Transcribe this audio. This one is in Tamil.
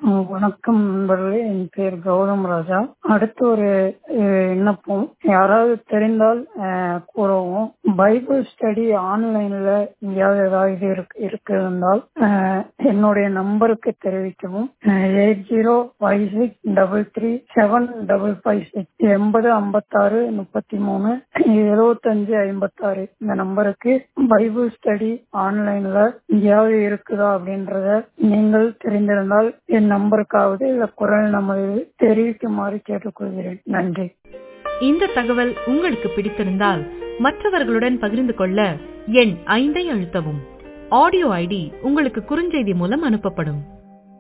அஹ் வணக்கம் நண்பர்களே என் பேர் கௌதம் ராஜா அடுத்து ஒரு அஹ், விண்ணப்பம் யாராவது தெரிந்தால் அஹ், கூறவும் பைபிள் ஸ்டடி ஆன்லைன்ல எங்கேயாவது ஏதாவது இருக்கு இருக்கு இருந்தால் அஹ், என்னுடைய நம்பருக்கு தெரிவிக்கவும் eight zero five six double three seven double five six எண்பது ஐம்பத்தாறு முப்பத்தி மூணு எழுபத்தஞ்சு ஐம்பத்தாறு இந்த நம்பருக்கு பைபிள் ஸ்டடி ஆன்லைன்ல எங்கேயாவது இருக்குதா அப்படின்றத நீங்கள் தெரிந்திருந்தால் என் நம்பருக்காவது இல்ல குரல் நமது தெரிவிக்குமாறு கேட்டுக்கொள்கிறேன் நன்றி இந்த தகவல் உங்களுக்கு பிடித்திருந்தால் மற்றவர்களுடன் பகிர்ந்து கொள்ள எண் ஐந்தை அழுத்தவும் ஆடியோ ஐடி உங்களுக்கு குறுஞ்செய்தி மூலம் அனுப்பப்படும்